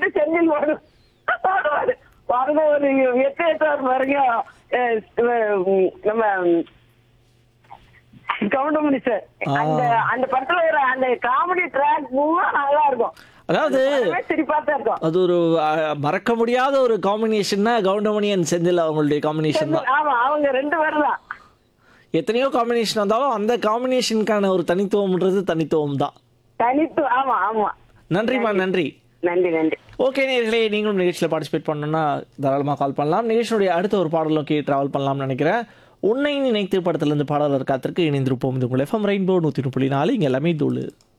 செந்தில் வரும் பாடுவாரு பாருங்க ஒரு எட்டு எட்டாவது பாருங்க அஹ், உம், நம்ம கவுண்டமணி சார் அந்த அந்த படத்துல வர அந்த காமெடி ட்ராக் மூவா நல்லா இருக்கும் அதாவது படமே சிரிப்பா தான் இருக்கும் அது ஒரு அஹ், மறக்க முடியாத ஒரு காம்பினேஷன்னா கவுண்டமணி அண்ட் செந்தில் அவங்களுடைய காம்பினேஷன் தான் ஆமா அவங்க ரெண்டு பேரும் தான் எத்தனையோ காம்பினேஷன் வந்தாலும் அந்த காம்பினேஷனுக்கான ஒரு தனித்துவம்ன்றது தனித்துவம் தான் தனித்து ஆமா ஆமா நன்றிம்மா நன்றி நன்றி நன்றி ஓகே நேர்களே நீங்களும் நிகழ்ச்சியில் பார்ட்டிசிபேட் பண்ணணும்னா தாராளமாக கால் பண்ணலாம் நிகழ்ச்சியுடைய அடுத்த ஒரு பாடல் நோக்கி ட்ராவல் பண்ணலாம்னு நினைக்கிறேன் உன்னை நினைத்து படத்துலேருந்து பாடலர் காத்திருக்கு இணைந்திருப்போம் இது உங்கள் எஃப்எம் ரெயின்போ நூற்றி புள்ளி நாலு இங்கே எல்லாமே தூளு